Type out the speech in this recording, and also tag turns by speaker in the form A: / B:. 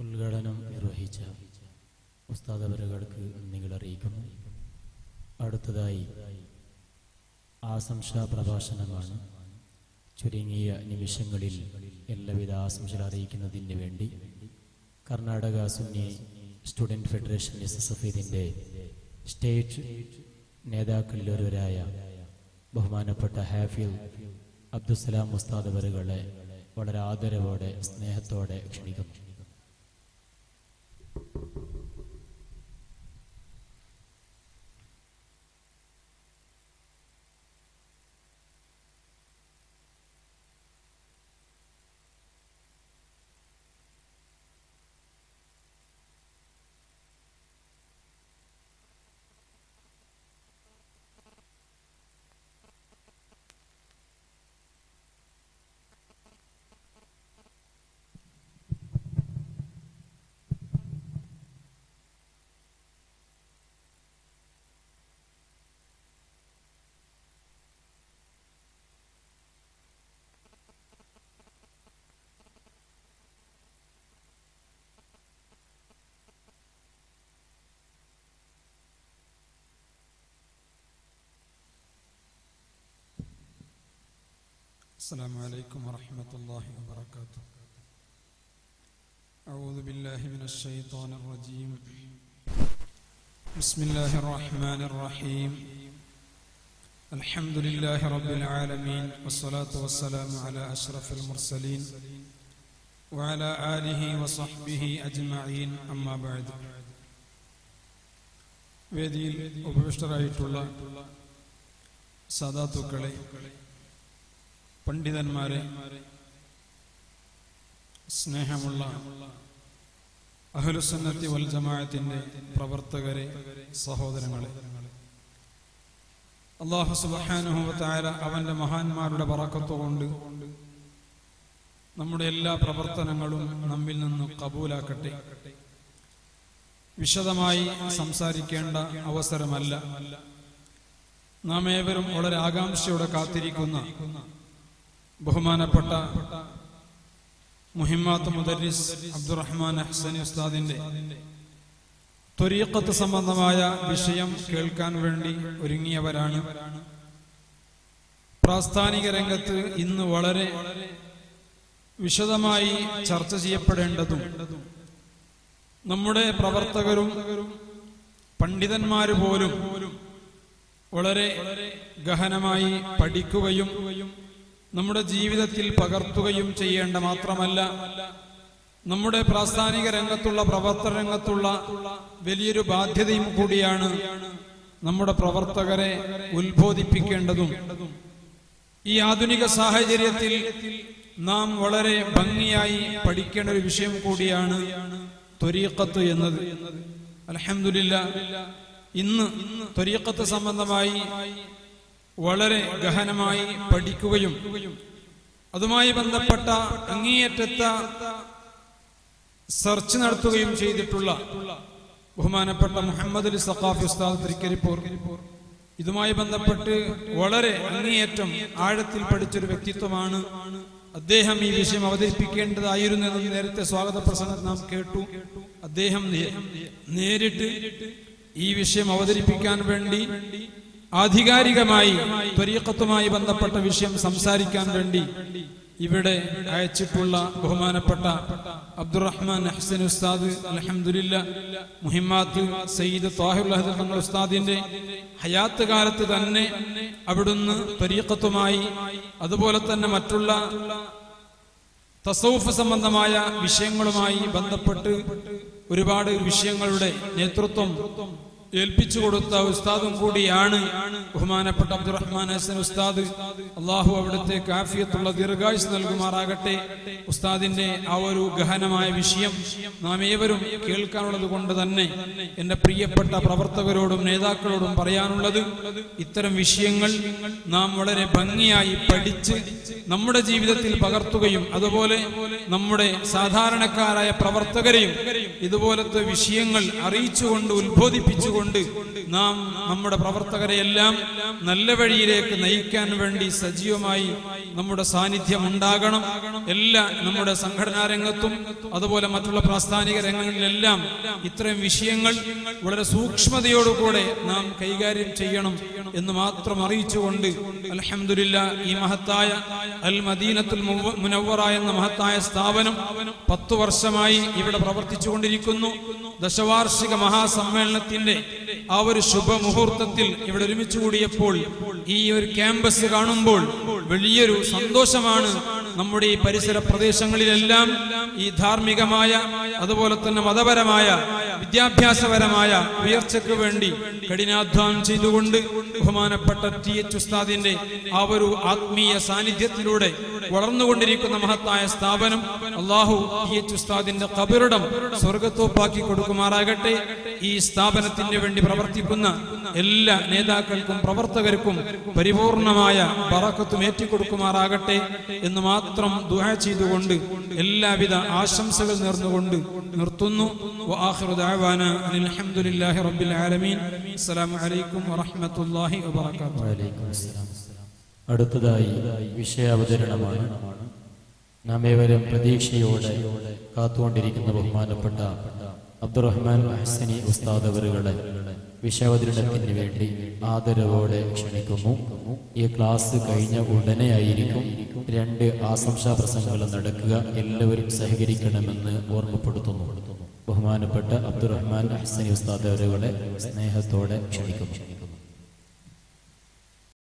A: ഉദ്ഘാടനം നിർവഹിച്ച ഉസ്താദ് അവരുകൾക്ക് നന്ദികൾ അറിയിക്കുന്നു അടുത്തതായി ആശംസാ പ്രഭാഷണമാണ് ചുരുങ്ങിയ നിമിഷങ്ങളിൽ എല്ലാവിധ ആശംസകൾ അറിയിക്കുന്നതിന് വേണ്ടി Karnataka Sunni student federation S S F ഇതിൻ്റെ സ്റ്റേറ്റ് നേതാക്കളിൽ ഒരുവരായ ബഹുമാനപ്പെട്ട ഹാഫിൽ അബ്ദുസലാം ഉസ്താദ് അവരുകളെ വളരെ ആദരവോടെ സ്നേഹത്തോടെ ക്ഷണിക്കുന്നു
B: السلام عليكم ورحمة الله وبركاته أعوذ بالله من الشيطان الرجيم بسم الله الرحمن الرحيم الحمد لله رب العالمين والصلاة والسلام على أشرف المرسلين وعلى آله وصحبه أجمعين أما بعد വേദിയിൽ ഉപവിഷ്ടരായിട്ടുള്ള സദാത്തുക്കളെ പണ്ഡിതന്മാരെ സ്നേഹമുള്ള അഹലുസന്നത്തി വൽ ജമാഅത്തിന്റെ പ്രവർത്തകരെ സഹോദരങ്ങളെ അള്ളാഹു സുബാനുഹുവത്തായ അവന്റെ മഹാന്മാരുടെ പറക്കത്തുകൊണ്ട് നമ്മുടെ എല്ലാ പ്രവർത്തനങ്ങളും നമ്മിൽ നിന്ന് കബൂലാക്കട്ടെ വിശദമായി സംസാരിക്കേണ്ട അവസരമല്ല നാം ഏവരും വളരെ ആകാംക്ഷയോടെ കാത്തിരിക്കുന്ന ബഹുമാനപ്പെട്ട മുഹിമാത്ത് മുദരിസ് അബ്ദുറഹ്മാൻ അഹ്സനി ഉസ്താദിന്റെ ത്വരീക്കത്ത് സംബന്ധമായ വിഷയം കേൾക്കാൻ വേണ്ടി ഒരുങ്ങിയവരാണ് പ്രാസ്ഥാനിക രംഗത്ത് ഇന്ന് വളരെ വിശദമായി ചർച്ച ചെയ്യപ്പെടേണ്ടതും നമ്മുടെ പ്രവർത്തകരും പണ്ഡിതന്മാര് പോലും വളരെ ഗഹനമായി പഠിക്കുകയും നമ്മുടെ ജീവിതത്തിൽ പകർത്തുകയും ചെയ്യേണ്ട മാത്രമല്ല നമ്മുടെ പ്രാസ്ഥാനിക രംഗത്തുള്ള പ്രവർത്തന രംഗത്തുള്ള വലിയൊരു ബാധ്യതയും കൂടിയാണ് നമ്മുടെ പ്രവർത്തകരെ ഉത്ബോധിപ്പിക്കേണ്ടതും ഈ ആധുനിക സാഹചര്യത്തിൽ നാം വളരെ ഭംഗിയായി പഠിക്കേണ്ട ഒരു വിഷയം കൂടിയാണ് ത്വരീക്കത്ത് എന്നത് അലഹമില്ല ഇന്ന് ത്വരീക്കത്ത് സംബന്ധമായി വളരെ ഗഹനമായി പഠിക്കുകയും അതുമായി ബന്ധപ്പെട്ട അങ്ങേയറ്റത്ത സെർച്ച് നടത്തുകയും ചെയ്തിട്ടുള്ള ബഹുമാനപ്പെട്ട മുഹമ്മദ് അലി സഖാഫി ഉസ്താദ് തൃക്കരിപ്പൂർ ഇതുമായി ബന്ധപ്പെട്ട് വളരെ അങ്ങേയറ്റം ആഴത്തിൽ പഠിച്ചൊരു വ്യക്തിത്വമാണ് അദ്ദേഹം ഈ വിഷയം അവതരിപ്പിക്കേണ്ടതായിരുന്നു എന്ന് നേരത്തെ സ്വാഗത പ്രസംഗം നാം കേട്ടു അദ്ദേഹം നേരിട്ട് ഈ വിഷയം അവതരിപ്പിക്കാൻ വേണ്ടി ആധികാരികമായി ത്വരീക്കത്തുമായി ബന്ധപ്പെട്ട വിഷയം സംസാരിക്കാൻ വേണ്ടി ഇവിടെ അയച്ചിട്ടുള്ള ബഹുമാനപ്പെട്ട അബ്ദുറഹ്മാൻ ഹസൻ ഉസ്താദ് അലഹമുല്ല മുഹിമാത്ത് സയ്യിദ് താഹിറുൽ തങ്ങൾ ഉസ്താദിന്റെ ഹയാത്ത് കാലത്ത് തന്നെ അവിടുന്ന് ത്വരീക്കത്തുമായി അതുപോലെ തന്നെ മറ്റുള്ള തസൗഫ് സംബന്ധമായ വിഷയങ്ങളുമായി ബന്ധപ്പെട്ട് ഒരുപാട് വിഷയങ്ങളുടെ നേതൃത്വം ഏൽപ്പിച്ചു കൊടുത്ത ഉസ്താദും കൂടിയാണ് ബഹുമാനപ്പെട്ട അബ്ദുറഹ്മാൻ ഹസൻ ഉസ്താദ് അള്ളാഹു അവിടുത്തെ കാഫിയത്തുള്ള ദീർഘായുസ് നൽകുമാറാകട്ടെ ഉസ്താദിന്റെ ആ ഒരു ഗഹനമായ വിഷയം നാം ഏവരും കേൾക്കാനുള്ളത് കൊണ്ട് തന്നെ എന്റെ പ്രിയപ്പെട്ട പ്രവർത്തകരോടും നേതാക്കളോടും പറയാനുള്ളത് ഇത്തരം വിഷയങ്ങൾ നാം വളരെ ഭംഗിയായി പഠിച്ച് നമ്മുടെ ജീവിതത്തിൽ പകർത്തുകയും അതുപോലെ നമ്മുടെ സാധാരണക്കാരായ പ്രവർത്തകരെയും ഇതുപോലത്തെ വിഷയങ്ങൾ അറിയിച്ചുകൊണ്ട് ഉത്ബോധിപ്പിച്ചുകൊണ്ട് നാം നമ്മുടെ പ്രവർത്തകരെ എല്ലാം നല്ല വഴിയിലേക്ക് നയിക്കാൻ വേണ്ടി സജീവമായി നമ്മുടെ സാന്നിധ്യം ഉണ്ടാകണം എല്ലാ നമ്മുടെ സംഘടനാ രംഗത്തും അതുപോലെ മറ്റുള്ള പ്രാസ്ഥാനിക രംഗങ്ങളിലെല്ലാം ഇത്തരം വിഷയങ്ങൾ വളരെ സൂക്ഷ്മതയോടുകൂടെ നാം കൈകാര്യം ചെയ്യണം എന്ന് മാത്രം അറിയിച്ചുകൊണ്ട് അൽഹംദുലില്ലാ ഈ മഹത്തായ അൽ മദീനത്തുൽ മുവ- മുനവ്വറ എന്ന മഹത്തായ സ്ഥാപനം പത്തു വർഷമായി ഇവിടെ പ്രവർത്തിച്ചുകൊണ്ടിരിക്കുന്നു ദശവാർഷിക മഹാസമ്മേളനത്തിന്റെ ആ ഒരു ശുഭമുഹൂർത്തത്തിൽ ഇവിടെ ഒരുമിച്ച് കൂടിയപ്പോൾ ഈ ഒരു ക്യാമ്പസ് കാണുമ്പോൾ വലിയൊരു സന്തോഷമാണ് നമ്മുടെ ഈ പരിസര പ്രദേശങ്ങളിലെല്ലാം ഈ ധാർമ്മികമായ അതുപോലെ തന്നെ മതപരമായ വിദ്യാഭ്യാസപരമായ ഉയർച്ചയ്ക്ക് വേണ്ടി കഠിനാധ്വാനം ചെയ്തുകൊണ്ട് ബഹുമാനപ്പെട്ട ടി എച്ച് ഉസ്താദിന്റെ ആ ഒരു ആത്മീയ സാന്നിധ്യത്തിലൂടെ വളർന്നുകൊണ്ടിരിക്കുന്ന മഹത്തായ സ്ഥാപനം അള്ളാഹു ടി എച്ച് ഉസ്താദിന്റെ കബറിടം സ്വർഗത്തോപ്പാക്കി കൊടുക്കുമാറാകട്ടെ ഈ സ്ഥാപനത്തിന് വേണ്ടി പ്രവർത്തിക്കുന്ന എല്ലാ നേതാക്കൾക്കും പ്രവർത്തകർക്കും പരിപൂർണമായ ബറക്കത്തും ഏറ്റിക്കൊടുക്കുമാറാകട്ടെ എന്ന് മാത്രം ദുആ ചെയ്തുകൊണ്ട് എല്ലാവിധ ആശംസകൾ നേർന്നുകൊണ്ട് നിർത്തുന്നു وآخر دعوانا أن الحمد لله رب العالمين السلام عليكم ورحمة الله وبركاته
A: വഅലൈക്കും അസ്സലാം. അടുത്തതായി വിഷയാവതരണമാണ് നാം ഏവരും പ്രതീക്ഷയോടെ കാത്തുകൊണ്ടിരിക്കുന്ന ബഹുമാനപ്പെട്ട അബ്ദുറഹ്മാൻ അഹ്സനി ഉസ്താദ് അവറുകളെ വിഷയാവതരണത്തിന് വേണ്ടി ആദരവോടെ ക്ഷണിക്കുന്നു ഈ ക്ലാസ് കഴിഞ്ഞ ഉടനെ ആയിരിക്കും രണ്ട് ആശംസാ പ്രസംഗങ്ങൾ നടക്കുക എല്ലാവരും സഹകരിക്കണമെന്ന് ഓർമ്മപ്പെടുത്തുന്നു ബഹുമാനപ്പെട്ട അബ്ദുറഹ്മാൻ അഹ്സനി ഉസ്താദ് അവരുകളെ സ്നേഹത്തോടെ ക്ഷണിക്കുന്നു